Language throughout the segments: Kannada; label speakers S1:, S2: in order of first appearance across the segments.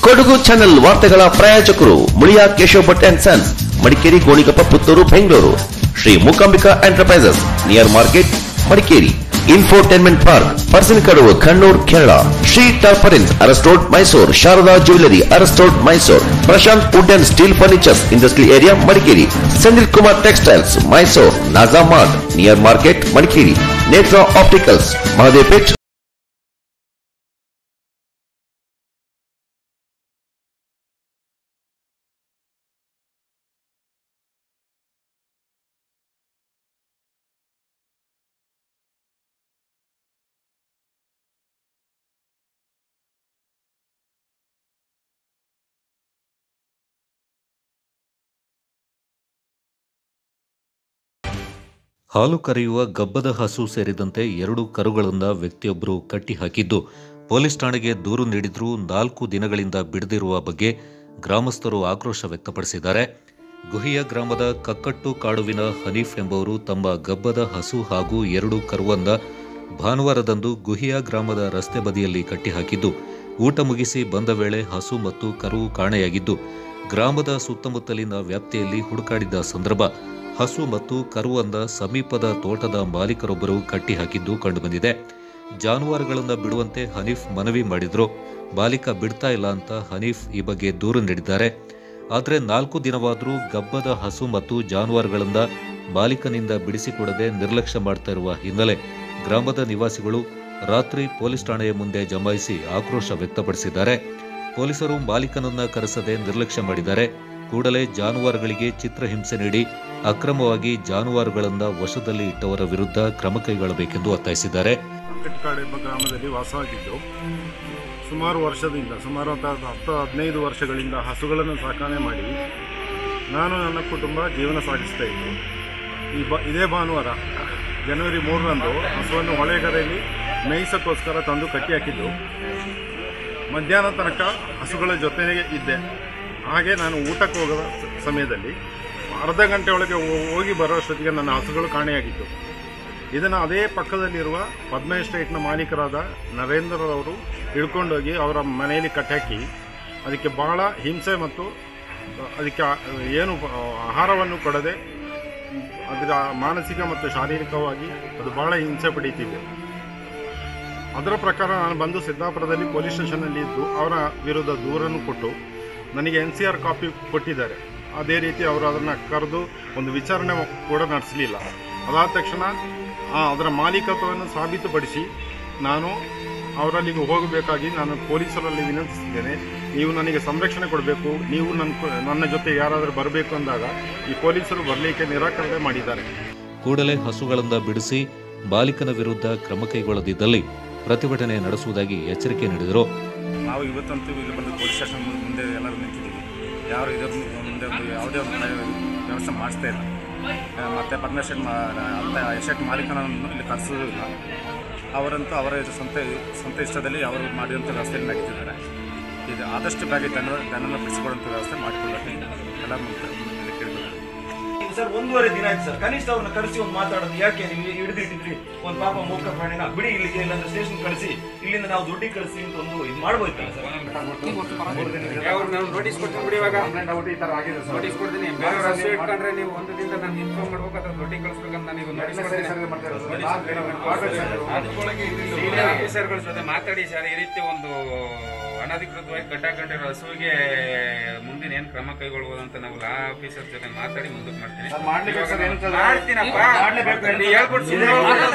S1: ಕೊಡಗು ಚಾನೆಲ್ ವಾರ್ತೆಗಳ ಪ್ರಾಯೋಜಕರು Muliya Keshav Bhat and sons Madikeri Gonikoppa Puttur Bengaluru Shri Mookambika enterprises near market Madikeri infotainment park Parassinikadavu Kannur Kerala Shri ಟಾರ್ಪರಿನ್ ಅರಸ್ಟೋಡ್ ಮೈಸೂರ್ ಶಾರದಾ ಜ್ಯುವೆಲರಿ ಅರಸ್ಟೋಡ್ Mysore Prashant wood and steel furnitures industry area Madikeri Senthil Kumar textiles Mysore Naga mart near market Madikeri Netra opticals ಮಹದೇಪೇಟ್
S2: ಹಾಲು ಕರೆಯುವ ಗಬ್ಬದ ಹಸು ಸೇರಿದಂತೆ ಎರಡು ಕರುಗಳನ್ನು ವ್ಯಕ್ತಿಯೊಬ್ಬರು ಕಟ್ಟಿ ಹಾಕಿದ್ದು ಪೊಲೀಸ್ ಠಾಣೆಗೆ ದೂರು ನೀಡಿದ್ರೂ ನಾಲ್ಕು ದಿನಗಳಿಂದ ಬಿಡದಿರುವ ಬಗ್ಗೆ ಗ್ರಾಮಸ್ಥರು ಆಕ್ರೋಶ ವ್ಯಕ್ತಪಡಿಸಿದ್ದಾರೆ ಗುಹಿಯ ಗ್ರಾಮದ ಕಕ್ಕಟ್ಟು ಕಾಡುವಿನ ಹನೀಫ್ ಎಂಬುವರು ತಮ್ಮ ಗಬ್ಬದ ಹಸು ಹಾಗೂ ಎರಡು ಕರುವನ್ನ ಭಾನುವಾರದಂದು ಗುಹಿಯ ಗ್ರಾಮದ ರಸ್ತೆ ಬದಿಯಲ್ಲಿ ಕಟ್ಟಿಹಾಕಿದ್ದು ಊಟ ಮುಗಿಸಿ ಬಂದ ವೇಳೆ ಹಸು ಮತ್ತು ಕರು ಕಾಣೆಯಾಗಿದ್ದು ಗ್ರಾಮದ ಸುತ್ತಮುತ್ತಲಿನ ವ್ಯಾಪ್ತಿಯಲ್ಲಿ ಹುಡುಕಾಡಿದ ಸಂದರ್ಭ ಹಸು ಮತ್ತು ಕರುವನ್ನ ಸಮೀಪದ ತೋಟದ ಮಾಲೀಕರೊಬ್ಬರು ಕಟ್ಟಿಹಾಕಿದ್ದು ಕಂಡುಬಂದಿದೆ ಜಾನುವಾರುಗಳನ್ನು ಬಿಡುವಂತೆ ಹನೀಫ್ ಮನವಿ ಮಾಡಿದ್ರು ಮಾಲೀಕ ಬಿಡ್ತಾ ಇಲ್ಲ ಅಂತ ಹನೀಫ್ ಈ ಬಗ್ಗೆ ದೂರು ನೀಡಿದ್ದಾರೆ ಆದರೆ ನಾಲ್ಕು ದಿನವಾದರೂ ಗಬ್ಬದ ಹಸು ಮತ್ತು ಜಾನುವಾರುಗಳಿಂದ ಮಾಲೀಕನಿಂದ ಬಿಡಿಸಿಕೊಡದೆ ನಿರ್ಲಕ್ಷ್ಯ ಮಾಡ್ತಾ ಇರುವ ಹಿನ್ನೆಲೆ ಗ್ರಾಮದ ನಿವಾಸಿಗಳು ರಾತ್ರಿ ಪೊಲೀಸ್ ಠಾಣೆಯ ಮುಂದೆ ಜಮಾಯಿಸಿ ಆಕ್ರೋಶ ವ್ಯಕ್ತಪಡಿಸಿದ್ದಾರೆ ಪೊಲೀಸರು ಮಾಲೀಕನನ್ನ ಕರೆಸದೆ ನಿರ್ಲಕ್ಷ್ಯ ಮಾಡಿದ್ದಾರೆ ಕೂಡಲೇ ಜಾನುವಾರುಗಳಿಗೆ ಚಿತ್ರಹಿಂಸೆ ನೀಡಿ ಅಕ್ರಮವಾಗಿ ಜಾನುವಾರುಗಳನ್ನ ವಶದಲ್ಲಿ ಇಟ್ಟವರ ವಿರುದ್ಧ ಕ್ರಮ ಕೈಗೊಳ್ಳಬೇಕೆಂದು ಒತ್ತಾಯಿಸಿದ್ದಾರೆ
S3: ಕಟ್ಟಕಾಡು ಎಂಬ ಗ್ರಾಮದಲ್ಲಿ ವಾಸವಾಗಿದ್ದು ಸುಮಾರು ವರ್ಷದಿಂದ ಸುಮಾರು ಒಂದು ಹತ್ತು ಹದಿನೈದು ವರ್ಷಗಳಿಂದ ಹಸುಗಳನ್ನು ಸಾಕಣೆ ಮಾಡಿ ನಾನು ನನ್ನ ಕುಟುಂಬ ಜೀವನ ಸಾಗಿಸ್ತಾ ಇದ್ದು ಈ ಬ ಇದೇ ಭಾನುವಾರ ಜನವರಿ ಮೂರರಂದು ಹಸುವನ್ನು ಹೊಳೆಗರೆಯಲ್ಲಿ ಮೇಯಿಸೋಕ್ಕೋಸ್ಕರ ತಂದು ಕಟ್ಟಿ ಹಾಕಿದ್ದು ಮಧ್ಯಾಹ್ನ ತನಕ ಹಸುಗಳ ಜೊತೆಗೆ ಇದ್ದೆ ಹಾಗೆ ನಾನು ಊಟಕ್ಕೆ ಹೋಗೋ ಸಮಯದಲ್ಲಿ ಅರ್ಧ ಗಂಟೆ ಒಳಗೆ ಹೋ- ಹೋಗಿ ಬರೋಷ್ಟೊತ್ತಿಗೆ ನನ್ನ ಹಸುಗಳು ಕಾಣೆಯಾಗಿತ್ತು ಇದನ್ನು ಅದೇ ಪಕ್ಕದಲ್ಲಿರುವ ಪದ್ಮ ಎಸ್ಟೇಟ್ನ ಮಾಲೀಕರಾದ ನರೇಂದ್ರರವರು ಹಿಡ್ಕೊಂಡೋಗಿ ಅವರ ಮನೆಯಲ್ಲಿ ಕಟ್ಟಾಕಿ ಅದಕ್ಕೆ ಬಹಳ ಹಿಂಸೆ ಮತ್ತು ಅದಕ್ಕೆ ಆ- ಏನು ಆಹಾರವನ್ನು ಕೊಡದೆ ಅದರ ಮಾನಸಿಕ ಮತ್ತು ಶಾರೀರಿಕವಾಗಿ ಅದು ಬಹಳ ಹಿಂಸೆ ಪಡೀತಿದೆ ಅದರ ಪ್ರಕಾರ ನಾನು ಬಂದು ಸಿದ್ದಾಪುರದಲ್ಲಿ ಪೊಲೀಸ್ ಸ್ಟೇಷನಲ್ಲಿ ಇದ್ದು ಅವರ ವಿರುದ್ಧ ದೂರನ್ನು ಕೊಟ್ಟು ನನಗೆ ಎನ್ ಸಿ ಆರ್ ಕಾಪಿ ಕೊಟ್ಟಿದ್ದಾರೆ ಅದೇ ರೀತಿ ಅವರು ಅದನ್ನು ಕರೆದು ಒಂದು ವಿಚಾರಣೆ ಕೂಡ ನಡೆಸಲಿಲ್ಲ ಅದಾದ ತಕ್ಷಣ ಆ, ಅದರ ಮಾಲೀಕತ್ವವನ್ನು ಸಾಬೀತುಪಡಿಸಿ ನಾನು ಅವರಲ್ಲಿಗೆ ಹೋಗಬೇಕಾಗಿ ನಾನು ಪೊಲೀಸರಲ್ಲಿ ವಿನಂತಿಸಿದ್ದೇನೆ ನೀವು ನನಗೆ ಸಂರಕ್ಷಣೆ ಕೊಡಬೇಕು ನೀವು ನನ್ನ ಕು- ನನ್ನ ಜೊತೆ ಯಾರಾದರೂ ಬರಬೇಕು ಅಂದಾಗ ಈ ಪೊಲೀಸರು ಬರಲಿಕ್ಕೆ ನಿರಾಕರಣೆ ಮಾಡಿದ್ದಾರೆ
S2: ಕೂಡಲೇ ಹಸುಗಳಿಂದ ಬಿಡಿಸಿ ಮಾಲೀಕನ ವಿರುದ್ಧ ಕ್ರಮ ಕೈಗೊಳ್ಳದಿದ್ದಲ್ಲಿ ಪ್ರತಿಭಟನೆ ನಡೆಸುವುದಾಗಿ ಎಚ್ಚರಿಕೆ ನೀಡಿದರು
S4: ನಾವು ಇವತ್ತಂತೂ ಇಲ್ಲಿ ಬಂದು ಪೊಲೀಸ್ ಸ್ಟೇಷನ್ ಮುಂದೆ ಎಲ್ಲರೂ ನಿಂತಿದ್ದೀವಿ ಯಾರು ಇದರ ಮುಂದೆ ಒಂದು ಯಾವುದೇ ಒಂದು ವ್ಯವಸ್ಥೆ ಮಾಡಿಸ್ತಾ ಇಲ್ಲ ಆ, ಮತ್ತೆ ಪರ್ಮಿಷನ್ ಅಂತ ಎಸ್ಟೇಟ್ ಮಾಲೀಕನನ್ನು ಇಲ್ಲಿ ಕರೆಸೋದು ಇಲ್ಲ ಅವರಂತೂ ಅವರ ಇದು ಸ್ವಂತ ಸ್ವಂತ ಇಷ್ಟದಲ್ಲಿ ಅವರು ಮಾಡಿದಂಥ ವ್ಯವಸ್ಥೆಯಲ್ಲಿ ನಡೀತಿದ್ದಾರೆ ಇದು ಆದಷ್ಟು ಬೇಗ ದನ ದನನ ಬಿಡಿಸಿಕೊಡುವಂಥ ವ್ಯವಸ್ಥೆ ಮಾಡಿಕೊಡ್ಬೇಕು ಎಲ್ಲ ಮುಂದೆ ಇಲ್ಲಿ ಕೇಳಬೇಕು
S5: ಸರ್ ಒಂದೂವರೆ ದಿನ ಆಯ್ತು ಸರ್ ಕನಿಷ್ಠ ಅವ್ರನ್ನ ಕರೆಸಿ ಒಂದು ಮಾತಾಡೋದು ಯಾಕೆ ನೀವು ಹಿಡಿದಿಟ್ಟಿದ್ರಿ ಒಂದು ಪಾಪ ಮೂಕ ಪ್ರಾಣಿನ ಬಿಡಿ ಇಲ್ಲಿಗೆ ಇಲ್ಲಾಂದ್ರೆ ಸ್ಟೇಷನ್ ಕಳಿಸಿ ಇಲ್ಲಿಂದ ನಾವು ದುಡ್ಡಿಗೆ ಕಳಿಸಿ ಅಂತ ಒಂದು ಇದು ಮಾಡ್ಬೋಯ್ತಲ್ಲ ಸರ್
S6: ಅವ್ರು ನಾವು ನೋಟಿಸ್ ಕೊಡ್ತೀನಿ ಬಿಡಿ ಇವಾಗ ನೋಟಿಸ್ ಕೊಡ್ತೀನಿ ಬೇರೆ ರಸ್ತೆ ಇಟ್ಕೊಂಡ್ರೆ ನೀವು ಒಂದು ದಿನದ ನಾನು ಇನ್ಫಾರ್ಮ್ ಮಾಡ್ಬೇಕು ಅಥವಾ ದೊಡ್ಡಿ ಕಳಿಸ್ಬೇಕಂತ ನಾನು ಈಗ ನೋಟಿಸ್ ಕೊಡ್ತೀನಿ ಆಫೀಸರ್ಗಳ ಜೊತೆ ಮಾತಾಡಿ ಸರ್ ಈ ರೀತಿ ಒಂದು ಅನಧಿಕೃತವಾಗಿ ಕಟ್ಟಾಕೊಂಡಿರೋ ಹಸುವಿಗೆ ಮುಂದಿನ ಏನ್ ಕ್ರಮ ಕೈಗೊಳ್ಬೋದು ಅಂತ ನಾವು ಲಾ ಆಫೀಸರ್ ಜೊತೆ ಮಾತಾಡಿ ಮುಂದಕ್ಕೆ ಮಾಡ್ತೀನಿ ಇವಾಗ ನಾನು ಮಾಡ್ತೀನಪ್ಪ ನೀವು ಹೇಳ್ಕೊಡ್ತೀನಿ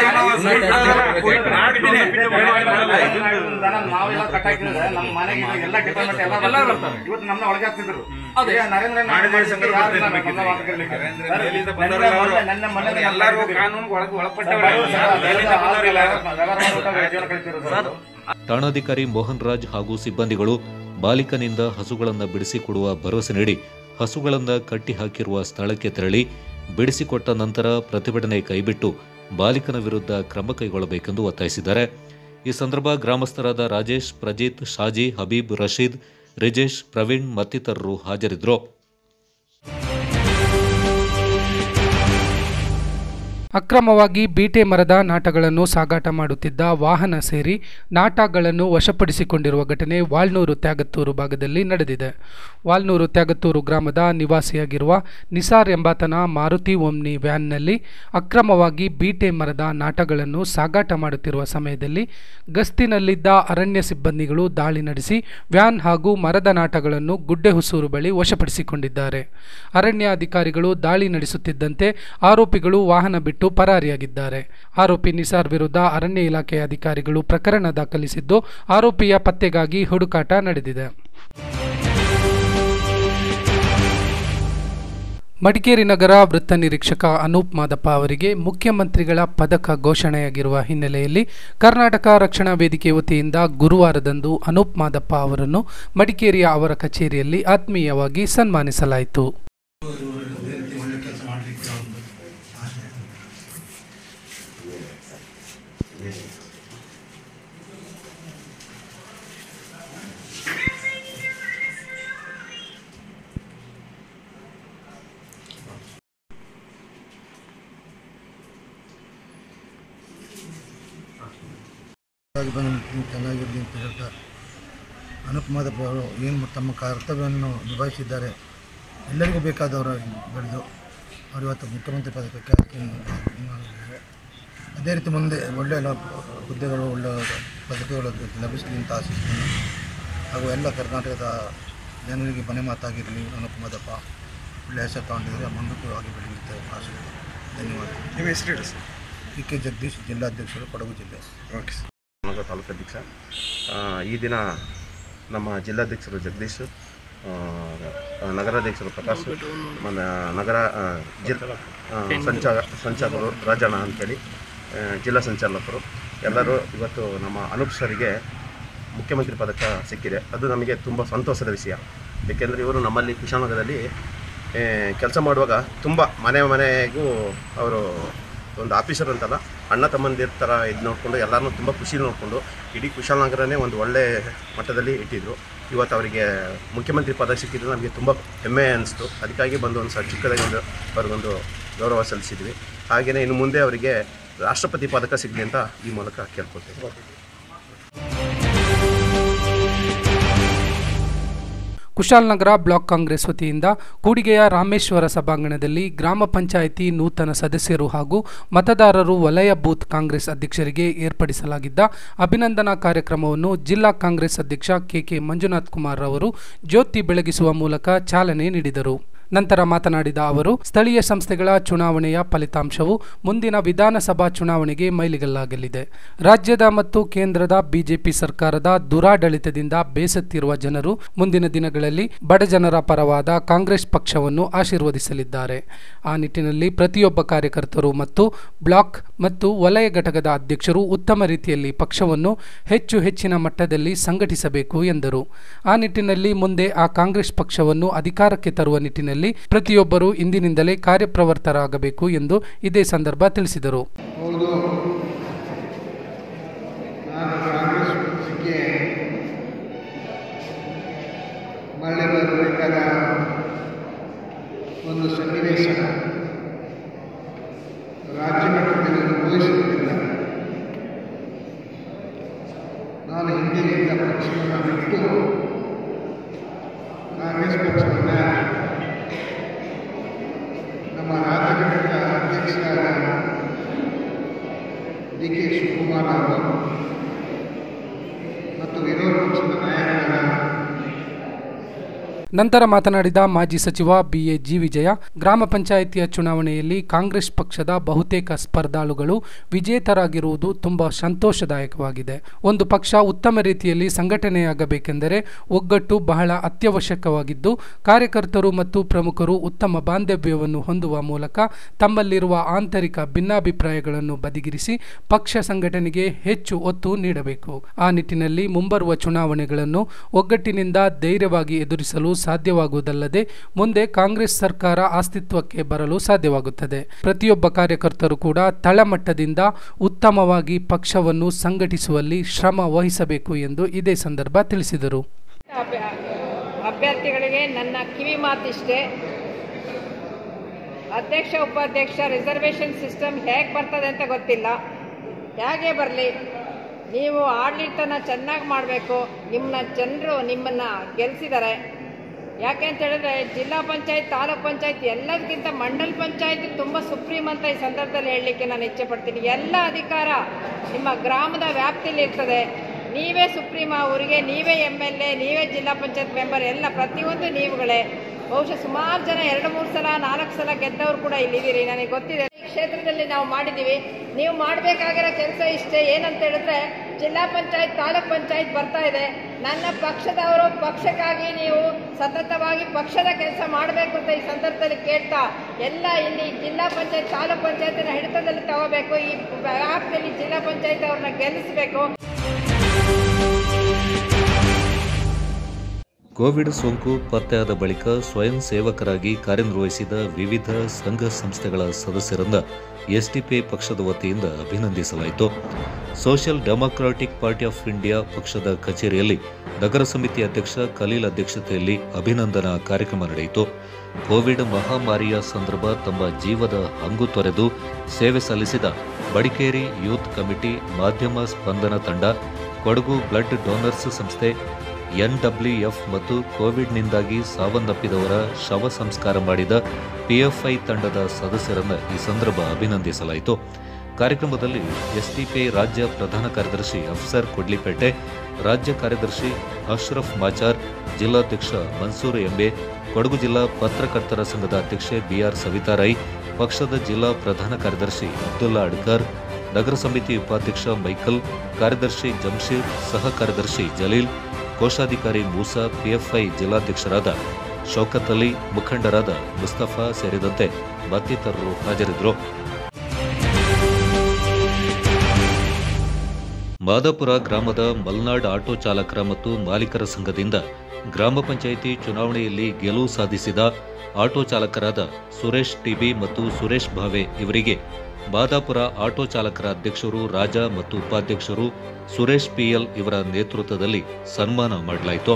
S6: ಮಾಡ್ತೀನಿ
S5: ನಾವೆಲ್ಲ ಕಟ್ಟಾಕಿದ್ರೆ ನಮ್ಮ ಮನೆಗೆ ಎಲ್ಲ ಡಿಪಾರ್ಟ್ಮೆಂಟ್ ಎಲ್ಲ ಬರ್ತಾರೆ ಇವತ್ತು ನಮ್ಮನ್ನ ಒಳಗೆ ಹಾಕ್ತಿದ್ರು ನರೇಂದ್ರ
S4: ಮಾಡಿದ ಸಂದರ್ಭ ನರೇಂದ್ರ ಮೇಲಿಂದ ಬಂದವರೆಲ್ಲ ಅವರು
S5: ನನ್ನ ಮನೆ
S6: ಎಲ್ಲರೂ ಕಾನೂನು ಒಳಗೆ ಒಳಪಟ್ಟವರೇ ಮೇಲಿಂದ ಬಂದವರಿಲ್ಲ ಯಾರು.
S2: ಠಾಣಾಧಿಕಾರಿ ಮೋಹನ್ ರಾಜ್ ಹಾಗೂ ಸಿಬ್ಬಂದಿಗಳು ಮಾಲೀಕನಿಂದ ಹಸುಗಳನ್ನು ಬಿಡಿಸಿಕೊಡುವ ಭರವಸೆ ನೀಡಿ ಹಸುಗಳನ್ನು ಕಟ್ಟಿ ಹಾಕಿರುವ ಸ್ಥಳಕ್ಕೆ ತೆರಳಿ ಬಿಡಿಸಿಕೊಟ್ಟ ನಂತರ ಪ್ರತಿಭಟನೆ ಕೈಬಿಟ್ಟು ಮಾಲೀಕನ ವಿರುದ್ಧ ಕ್ರಮ ಕೈಗೊಳ್ಳಬೇಕೆಂದು ಒತ್ತಾಯಿಸಿದ್ದಾರೆ ಈ ಸಂದರ್ಭ ಗ್ರಾಮಸ್ಥರಾದ ರಾಜೇಶ್ ಪ್ರಜಿತ್ ಶಾಜಿ ಹಬೀಬ್ ರಶೀದ್ ರಿಜೇಶ್ ಪ್ರವೀಣ್ ಮತ್ತಿತರರು ಹಾಜರಿದ್ದರು
S7: ಅಕ್ರಮವಾಗಿ ಬೀಟೆ ಮರದ ನಾಟಗಳನ್ನು ಸಾಗಾಟ ಮಾಡುತ್ತಿದ್ದ ವಾಹನ ಸೇರಿ ನಾಟಗಳನ್ನು ವಶಪಡಿಸಿಕೊಂಡಿರುವ ಘಟನೆ ವಾಲ್ನೂರು ತ್ಯಾಗತ್ತೂರು ಭಾಗದಲ್ಲಿ ನಡೆದಿದೆ ವಾಲ್ನೂರು ತ್ಯಾಗತ್ತೂರು ಗ್ರಾಮದ ನಿವಾಸಿಯಾಗಿರುವ ನಿಸಾರ್ ಎಂಬಾತನ ಮಾರುತಿ ಓಮ್ನಿ ವ್ಯಾನ್ನಲ್ಲಿ ಅಕ್ರಮವಾಗಿ ಬೀಟೆ ಮರದ ನಾಟಗಳನ್ನು ಸಾಗಾಟ ಮಾಡುತ್ತಿರುವ ಸಮಯದಲ್ಲಿ ಗಸ್ತಿನಲ್ಲಿದ್ದ ಅರಣ್ಯ ಸಿಬ್ಬಂದಿಗಳು ದಾಳಿ ನಡೆಸಿ ವ್ಯಾನ್ ಹಾಗೂ ಮರದ ನಾಟಗಳನ್ನು ಗುಡ್ಡೆಹುಸೂರು ಬಳಿ ವಶಪಡಿಸಿಕೊಂಡಿದ್ದಾರೆ ಅರಣ್ಯ ಅಧಿಕಾರಿಗಳು ದಾಳಿ ನಡೆಸುತ್ತಿದ್ದಂತೆ ಆರೋಪಿಗಳು ವಾಹನ ಬಿಟ್ಟು ಪರಾರಿಯಾಗಿದ್ದಾರೆ ಆರೋಪಿ ನಿಸಾರ್ ವಿರುದ್ಧ ಅರಣ್ಯ ಇಲಾಖೆಯ ಅಧಿಕಾರಿಗಳು ಪ್ರಕರಣ ದಾಖಲಿಸಿದ್ದು ಆರೋಪಿಯ ಪತ್ತೆಗಾಗಿ ಹುಡುಕಾಟ ನಡೆದಿದೆ ಮಡಿಕೇರಿ ನಗರ ವೃತ್ತ ನಿರೀಕ್ಷಕ ಅನೂಪ್ ಮಾದಪ್ಪ ಅವರಿಗೆ ಮುಖ್ಯಮಂತ್ರಿಗಳ ಪದಕ ಘೋಷಣೆಯಾಗಿರುವ ಹಿನ್ನೆಲೆಯಲ್ಲಿ ಕರ್ನಾಟಕ ರಕ್ಷಣಾ ವೇದಿಕೆ ವತಿಯಿಂದ ಗುರುವಾರದಂದು ಅನೂಪ್ ಮಾದಪ್ಪ ಅವರನ್ನು ಮಡಿಕೇರಿಯ ಅವರ ಕಚೇರಿಯಲ್ಲಿ ಆತ್ಮೀಯವಾಗಿ ಸನ್ಮಾನಿಸಲಾಯಿತು
S8: ಆಗಿ ಬಂದು ನೀವು ಚೆನ್ನಾಗಿರಲಿ ಅಂತ ಹೇಳ್ತಾ ಅನೂಪ್ ಮಾದಪ್ಪ ಅವರು ಏನು ತಮ್ಮ ಕರ್ತವ್ಯವನ್ನು ನಿಭಾಯಿಸಿದ್ದಾರೆ ಎಲ್ಲರಿಗೂ ಬೇಕಾದವರು ಬೆಳೆದು ಅವರು ಇವತ್ತು ಮುಖ್ಯಮಂತ್ರಿ ಪದಕಕ್ಕೆ ಆಯ್ಕೆ ಮಾಡಿದ್ದಾರೆ ಅದೇ ರೀತಿ ಮುಂದೆ ಒಳ್ಳೆಯ ಲ- ಹುದ್ದೆಗಳು ಒಳ್ಳೆಯ ಪದಕಗಳು ಲಭಿಸಲಿ ಅಂತ ಆಶಿಸ್ತೀನಿ ಹಾಗೂ ಎಲ್ಲ ಕರ್ನಾಟಕದ ಜನರಿಗೆ ಮನೆ ಮಾತಾಗಿರಲಿ ಅನೂಪ್ ಮಾದಪ್ಪ ಒಳ್ಳೆಯ ಹೆಸರು ತಗೊಂಡಿದ್ದಾರೆ ಮುಂದಕ್ಕೂ ಆಗಿ ಬೆಳೆಯುತ್ತೆ ಆಶೆ ಧನ್ಯವಾದ
S9: ನಿಮ್ಮ ಹೆಸರು ಹೇಳಿ ಸರ್
S8: ಪಿ ಕೆ ಜಗದೀಶ್ ಜಿಲ್ಲಾಧ್ಯಕ್ಷರು ಕೊಡಗು ಜಿಲ್ಲೆ
S9: ಓಕೆ ಸರ್
S10: ನಗರ ತಾಲೂಕು ಅಧ್ಯಕ್ಷ ಆ, ಈ ದಿನ ನಮ್ಮ ಜಿಲ್ಲಾಧ್ಯಕ್ಷರು ಜಗದೀಶ್ ಆ, ನಗರಾಧ್ಯಕ್ಷರು ಪ್ರಕಾಶ್ మన ನಗರ ಆ, ಜಿಲ್ ಆ, ಸಂಚಾರ ಸಂಚಾಲಕರು ರಾಜಣ್ಣ ಅಂತೇಳಿ ಆ, ಜಿಲ್ಲಾ ಸಂಚಾಲಕರು ಎಲ್ಲರೂ ಇವತ್ತು ನಮ್ಮ ಅನೂಪ್ ಸರಿಗೆ ಮುಖ್ಯಮಂತ್ರಿ ಪದಕ ಸಿಕ್ಕಿದೆ ಅದು ನಮಗೆ ತುಂಬ ಸಂತೋಷದ ವಿಷಯ ಏಕೆಂದರೆ ಇವರು ನಮ್ಮಲ್ಲಿ ಕುಶಾಲನಗರದಲ್ಲಿ ಕೆಲಸ ಮಾಡುವಾಗ ತುಂಬ ಮನೆ ಮನೆಗೂ ಅವರು ಒಂದು ಆಫೀಸರ್ ಅಂತಲ್ಲ ಅಣ್ಣ ತಮ್ಮಂದಿರ ಥರ ಇದು ನೋಡಿಕೊಂಡು ಎಲ್ಲರನ್ನೂ ತುಂಬ ಖುಷಿ ನೋಡಿಕೊಂಡು ಇಡೀ ಕುಶಾಲನಗರನೇ ಒಂದು ಒಳ್ಳೆ ಮಟ್ಟದಲ್ಲಿ ಇಟ್ಟಿದ್ರು ಇವತ್ತು ಅವರಿಗೆ ಮುಖ್ಯಮಂತ್ರಿ ಪದ ಸಿಕ್ಕಿದ್ದು ನಮಗೆ ತುಂಬ ಹೆಮ್ಮೆ ಅನಿಸ್ತು ಅದಕ್ಕಾಗಿ ಬಂದು ಒಂದು ಸ ಚಿಕ್ಕದಾಗಿ ಒಂದು ಅವ್ರಿಗೊಂದು ಗೌರವ ಸಲ್ಲಿಸಿದ್ವಿ ಹಾಗೆಯೇ ಇನ್ನು ಮುಂದೆ ಅವರಿಗೆ ರಾಷ್ಟ್ರಪತಿ ಪದಕ ಸಿಗಲಿ ಅಂತ ಈ ಮೂಲಕ ಕೇಳ್ಕೊಳ್ತೇವೆ
S7: ಕುಶಾಲನಗರ ಬ್ಲಾಕ್ ಕಾಂಗ್ರೆಸ್ ವತಿಯಿಂದ ಕೂಡಿಗೆಯ ರಾಮೇಶ್ವರ ಸಭಾಂಗಣದಲ್ಲಿ ಗ್ರಾಮ ಪಂಚಾಯಿತಿ ನೂತನ ಸದಸ್ಯರು ಹಾಗೂ ಮತದಾರರು ವಲಯ ಬೂತ್ ಕಾಂಗ್ರೆಸ್ ಅಧ್ಯಕ್ಷರಿಗೆ ಏರ್ಪಡಿಸಲಾಗಿದ್ದ ಅಭಿನಂದನಾ ಕಾರ್ಯಕ್ರಮವನ್ನು ಜಿಲ್ಲಾ ಕಾಂಗ್ರೆಸ್ ಅಧ್ಯಕ್ಷ ಕೆಕೆ ಮಂಜುನಾಥ್ ಕುಮಾರ್ ಅವರು ಜ್ಯೋತಿ ಬೆಳಗಿಸುವ ಮೂಲಕ ಚಾಲನೆ ನೀಡಿದರು ನಂತರ ಮಾತನಾಡಿದ ಅವರು ಸ್ಥಳೀಯ ಸಂಸ್ಥೆಗಳ ಚುನಾವಣೆಯ ಫಲಿತಾಂಶವು ಮುಂದಿನ ವಿಧಾನಸಭಾ ಚುನಾವಣೆಗೆ ಮೈಲಿಗಲ್ಲಾಗಲಿದೆ ರಾಜ್ಯದ ಮತ್ತು ಕೇಂದ್ರದ ಬಿಜೆಪಿ ಸರ್ಕಾರದ ದುರಾಡಳಿತದಿಂದ ಬೇಸತ್ತಿರುವ ಜನರು ಮುಂದಿನ ದಿನಗಳಲ್ಲಿ ಬಡಜನರ ಪರವಾದ ಕಾಂಗ್ರೆಸ್ ಪಕ್ಷವನ್ನು ಆಶೀರ್ವದಿಸಲಿದ್ದಾರೆ ಆ ನಿಟ್ಟಿನಲ್ಲಿ ಪ್ರತಿಯೊಬ್ಬ ಕಾರ್ಯಕರ್ತರು ಮತ್ತು ಬ್ಲಾಕ್ ಮತ್ತು ವಲಯ ಘಟಕದ ಅಧ್ಯಕ್ಷರು ಉತ್ತಮ ರೀತಿಯಲ್ಲಿ ಪಕ್ಷವನ್ನು ಹೆಚ್ಚು ಹೆಚ್ಚಿನ ಮಟ್ಟದಲ್ಲಿ ಸಂಘಟಿಸಬೇಕು ಎಂದರು ಆ ನಿಟ್ಟಿನಲ್ಲಿ ಮುಂದೆ ಆ ಕಾಂಗ್ರೆಸ್ ಪಕ್ಷವನ್ನು ಅಧಿಕಾರಕ್ಕೆ ತರುವ ನಿಟ್ಟಿನಲ್ಲಿ ಪ್ರತಿಯೊಬ್ಬರು ಇಂದಿನಿಂದಲೇ ಕಾರ್ಯಪ್ರವರ್ತರಾಗಬೇಕು ಎಂದು ಇದೇ ಸಂದರ್ಭ ತಿಳಿಸಿದರು
S11: ಹೌದು ನಾನು ಕಾಂಗ್ರೆಸ್ ಪಕ್ಷಕ್ಕೆ ಮರಳಿ ಬರಬೇಕಾದ ಒಂದು ಸನ್ನಿವೇಶ ರಾಜ್ಯ ಮಟ್ಟದಲ್ಲಿ ಅನುಭವಿಸುತ್ತಿಲ್ಲ ನಾನು ಹಿಂದಿನಿಂದ ಪಕ್ಷವನ್ನು ಬಿಟ್ಟು ಕಾಂಗ್ರೆಸ್ ಪಕ್ಷವನ್ನು ನಮ್ಮ ರಾಜ್ಯ ಘಟಕದ ಅಧ್ಯಕ್ಷರಾದ ಡಿ ಕೆ ಶಿವಕುಮಾರ್ ಅವರು ಮತ್ತು ವಿರೋಧ ಪಕ್ಷದ ನಾಯಕರಾದ
S7: ನಂತರ ಮಾತನಾಡಿದ ಮಾಜಿ ಸಚಿವ ಬಿಎ ಜಿ ವಿಜಯ ಗ್ರಾಮ ಪಂಚಾಯಿತಿಯ ಚುನಾವಣೆಯಲ್ಲಿ ಕಾಂಗ್ರೆಸ್ ಪಕ್ಷದ ಬಹುತೇಕ ಸ್ಪರ್ಧಾಳುಗಳು ವಿಜೇತರಾಗಿರುವುದು ತುಂಬಾ ಸಂತೋಷದಾಯಕವಾಗಿದೆ ಒಂದು ಪಕ್ಷ ಉತ್ತಮ ರೀತಿಯಲ್ಲಿ ಸಂಘಟನೆಯಾಗಬೇಕೆಂದರೆ ಒಗ್ಗಟ್ಟು ಬಹಳ ಅತ್ಯವಶ್ಯಕವಾಗಿದ್ದು ಕಾರ್ಯಕರ್ತರು ಮತ್ತು ಪ್ರಮುಖರು ಉತ್ತಮ ಬಾಂಧವ್ಯವನ್ನು ಹೊಂದುವ ಮೂಲಕ ತಮ್ಮಲ್ಲಿರುವ ಆಂತರಿಕ ಭಿನ್ನಾಭಿಪ್ರಾಯಗಳನ್ನು ಬದಿಗಿರಿಸಿ ಪಕ್ಷ ಸಂಘಟನೆಗೆ ಹೆಚ್ಚು ಒತ್ತು ನೀಡಬೇಕು ಆ ನಿಟ್ಟಿನಲ್ಲಿ ಮುಂಬರುವ ಚುನಾವಣೆಗಳನ್ನು ಒಗ್ಗಟ್ಟಿನಿಂದ ಧೈರ್ಯವಾಗಿ ಎದುರಿಸಲು ಸಾಧ್ಯವಾಗುವುದಲ್ಲದೆ ಮುಂದೆ ಕಾಂಗ್ರೆಸ್ ಸರ್ಕಾರ ಅಸ್ತಿತ್ವಕ್ಕೆ ಬರಲು ಸಾಧ್ಯವಾಗುತ್ತದೆ ಪ್ರತಿಯೊಬ್ಬ ಕಾರ್ಯಕರ್ತರು ಕೂಡ ತಳಮಟ್ಟದಿಂದ ಉತ್ತಮವಾಗಿ ಪಕ್ಷವನ್ನು ಸಂಘಟಿಸುವಲ್ಲಿ ಶ್ರಮ ವಹಿಸಬೇಕು ಎಂದು ಇದೇ ಸಂದರ್ಭ ತಿಳಿಸಿದರು
S12: ಅಭ್ಯರ್ಥಿಗಳಿಗೆ ನನ್ನ ಕಿವಿ ಮಾತಿಷ್ಟೇ
S9: ಅಧ್ಯಕ್ಷ ಉಪಾಧ್ಯಕ್ಷ ರಿಸರ್ವೇಷನ್ ಸಿಸ್ಟಮ್ ಹೇಗೆ ಬರ್ತದೆ ಅಂತ ಗೊತ್ತಿಲ್ಲ ಹೇಗೆ ಬರಲಿ ನೀವು ಆಡಳಿತನ ಚೆನ್ನಾಗಿ ಮಾಡಬೇಕು ನಿಮ್ಮನ್ನ ಜನರು ನಿಮ್ಮನ್ನು ಗೆಲ್ಲಿಸಿದ್ದಾರೆ ಯಾಕೆ ಅಂತ ಹೇಳಿದ್ರೆ ಜಿಲ್ಲಾ ಪಂಚಾಯತ್ ತಾಲೂಕ್ ಪಂಚಾಯತ್ ಎಲ್ಲದಕ್ಕಿಂತ ಮಂಡಲ್ ಪಂಚಾಯತ್ ತುಂಬ ಸುಪ್ರೀಂ ಅಂತ ಈ ಸಂದರ್ಭದಲ್ಲಿ ಹೇಳಲಿಕ್ಕೆ ನಾನು ಇಚ್ಛೆ ಪಡ್ತೀನಿ ಎಲ್ಲ ಅಧಿಕಾರ ನಿಮ್ಮ ಗ್ರಾಮದ ವ್ಯಾಪ್ತಿಯಲ್ಲಿ ಇರ್ತದೆ ನೀವೇ ಸುಪ್ರೀಂ ಆ ಊರಿಗೆ ನೀವೇ ಎಮ್ ಎಲ್ ಎ ನೀವೇ ಜಿಲ್ಲಾ ಪಂಚಾಯತ್ ಮೆಂಬರ್ ಎಲ್ಲ ಪ್ರತಿಯೊಂದು ನೀವುಗಳೇ ಬಹುಶಃ ಸುಮಾರು ಜನ ಎರಡು ಮೂರು ಸಲ ನಾಲ್ಕು ಸಲ ಗೆದ್ದವರು ಕೂಡ ಇಲ್ಲಿದ್ದೀರಿ ನನಗೆ ಗೊತ್ತಿದೆ ಈ ಕ್ಷೇತ್ರದಲ್ಲಿ ನಾವು ಮಾಡಿದ್ದೀವಿ ನೀವು ಮಾಡಬೇಕಾಗಿರೋ ಕೆಲಸ ಇಷ್ಟೇ ಏನಂತ ಹೇಳಿದ್ರೆ ಜಿಲ್ಲಾ ಪಂಚಾಯತ್ ತಾಲೂಕ್ ಪಂಚಾಯತ್ ಬರ್ತಾ ಇದೆ ನನ್ನ ಪಕ್ಷದವರು ಪಕ್ಷಕ್ಕಾಗಿ ನೀವು ಸತತವಾಗಿ ಪಕ್ಷದ ಕೆಲಸ ಮಾಡಬೇಕು ಅಂತ ಈ ಸಂದರ್ಭದಲ್ಲಿ ಕೇಳ್ತಾ ಎಲ್ಲ ಇಲ್ಲಿ ಜಿಲ್ಲಾ ಪಂಚಾಯತ್ ತಾಲೂಕ್ ಪಂಚಾಯತಿನ ಹಿಡಿತದಲ್ಲಿ ತಗೋಬೇಕು ಈ ವ್ಯಾಪ್ತಿಯಲ್ಲಿ ಜಿಲ್ಲಾ ಪಂಚಾಯತ್ ಅವ್ರನ್ನ ಗೆಲ್ಲಿಸಬೇಕು
S2: ಕೋವಿಡ್ ಸೋಂಕು ಪತ್ತೆಯಾದ ಬಳಿಕ ಸ್ವಯಂ ಸೇವಕರಾಗಿ ಕಾರ್ಯನಿರ್ವಹಿಸಿದ ವಿವಿಧ ಸಂಘ ಸಂಸ್ಥೆಗಳ ಸದಸ್ಯರನ್ನ ಎಸ್ಟಿಪಿ ಪಕ್ಷದ ವತಿಯಿಂದ ಅಭಿನಂದಿಸಲಾಯಿತು social democratic party of India ಪಕ್ಷದ ಕಚೇರಿಯಲ್ಲಿ ನಗರ ಸಮಿತಿ ಅಧ್ಯಕ್ಷ ಖಲೀಲ್ ಅಧ್ಯಕ್ಷತೆಯಲ್ಲಿ ಅಭಿನಂದನಾ ಕಾರ್ಯಕ್ರಮ ನಡೆಯಿತು ಕೋವಿಡ್ ಮಹಾಮಾರಿಯ ಸಂದರ್ಭ ತಮ್ಮ ಜೀವದ ಹಂಗು ತೊರೆದು ಸೇವೆ ಸಲ್ಲಿಸಿದ ಬಡಿಕೇರಿ ಯೂತ್ ಕಮಿಟಿ ಮಾಧ್ಯಮ ಸ್ಪಂದನ ತಂಡ ಕೊಡಗು ಬ್ಲಡ್ ಡೋನರ್ಸ್ ಸಂಸ್ಥೆ ಎನ್ಡಬ್ಲ್ಯೂಎಫ್ ಮತ್ತು ಕೋವಿಡ್ನಿಂದಾಗಿ ಸಾವನ್ನಪ್ಪಿದವರ ಶವ ಸಂಸ್ಕಾರ ಮಾಡಿದ ಪಿಎಫ್ಐ ತಂಡದ ಸದಸ್ಯರನ್ನು ಈ ಸಂದರ್ಭ ಅಭಿನಂದಿಸಲಾಯಿತು ಕಾರ್ಯಕ್ರಮದಲ್ಲಿ ಎಸ್ಟಿಪಿಐ ರಾಜ್ಯ ಪ್ರಧಾನ ಕಾರ್ಯದರ್ಶಿ ಅಫ್ಸರ್ ಕೊಡ್ಲಿಪೇಟೆ ರಾಜ್ಯ ಕಾರ್ಯದರ್ಶಿ ಅಶ್ರಫ್ ಮಾಚಾರ್ ಜಿಲ್ಲಾಧ್ಯಕ್ಷ ಮನ್ಸೂರ್ ಎಂಬೆ ಕೊಡಗು ಜಿಲ್ಲಾ ಪತ್ರಕರ್ತರ ಸಂಘದ ಅಧ್ಯಕ್ಷೆ ಬಿಆರ್ ಸವಿತಾರೈ ಪಕ್ಷದ ಜಿಲ್ಲಾ ಪ್ರಧಾನ ಕಾರ್ಯದರ್ಶಿ ಅಬ್ದುಲ್ಲಾ ಅಡ್ಕರ್ ನಗರ ಸಮಿತಿ ಉಪಾಧ್ಯಕ್ಷ ಮೈಕಲ್ ಕಾರ್ಯದರ್ಶಿ ಜಂಶೀರ್ ಸಹ ಕಾರ್ಯದರ್ಶಿ ಜಲೀಲ್ ಕೋಶಾಧಿಕಾರಿ ಮೂಸಾ ಪಿಎಫ್ಐ ಜಿಲ್ಲಾಧ್ಯಕ್ಷರಾದ ಶೌಕತ್ ಅಲಿ ಮುಖಂಡರಾದ ಮುಸ್ತಫಾ ಸೇರಿದಂತೆ ಮತ್ತಿತರರು ಹಾಜರಿದ್ದರು ಮಾದಾಪುರ ಗ್ರಾಮದ ಮಲ್ನಾಡ್ ಆಟೋ ಚಾಲಕರ ಮತ್ತು ಮಾಲೀಕರ ಸಂಘದಿಂದ ಗ್ರಾಮ ಪಂಚಾಯಿತಿ ಚುನಾವಣೆಯಲ್ಲಿ ಗೆಲುವು ಸಾಧಿಸಿದ ಆಟೋ ಚಾಲಕರಾದ ಸುರೇಶ್ ಟಿಬಿ ಮತ್ತು ಸುರೇಶ್ ಭಾವೆ ಇವರಿಗೆ ಮಾದಾಪುರ ಆಟೋ ಚಾಲಕರ ಅಧ್ಯಕ್ಷರು ರಾಜ ಮತ್ತು ಉಪಾಧ್ಯಕ್ಷರು ಸುರೇಶ್ ಪಿಎಲ್ ಇವರ ನೇತೃತ್ವದಲ್ಲಿ ಸನ್ಮಾನ ಮಾಡಲಾಯಿತು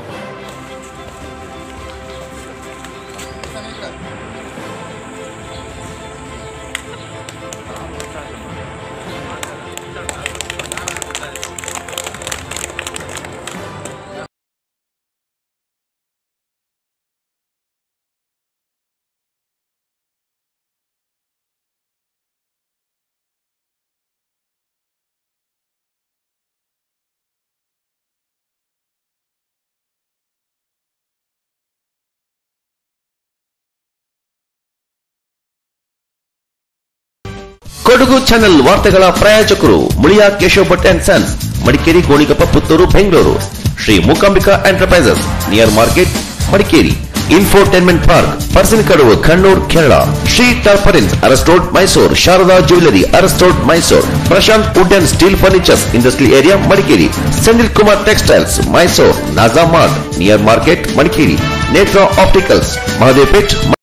S1: ಕೊಡಗು ಚಾನೆಲ್ ವಾರ್ತೆಗಳ ಪ್ರಾಯೋಜಕರು Muliya Keshav Bhat and sons Madikeri Gonikoppa Puttur Bengaluru Shri Mookambika enterprises near market Madikeri infotainment park Parassinikadavu Kannur Kerala Shri ಟಾರ್ಪರಿನ್ಸ್ ಅರಸ್ಟೋಡ್ ಮೈಸೂರ್ ಶಾರದಾ ಜ್ಯುವೆಲರಿ ಅರಸ್ಟೋಡ್ Mysore Prashant wood and steel furnitures industrial area Madikeri Senthil Kumar textiles Mysore Naja mart near market Madikeri Netra opticals Mahadev plate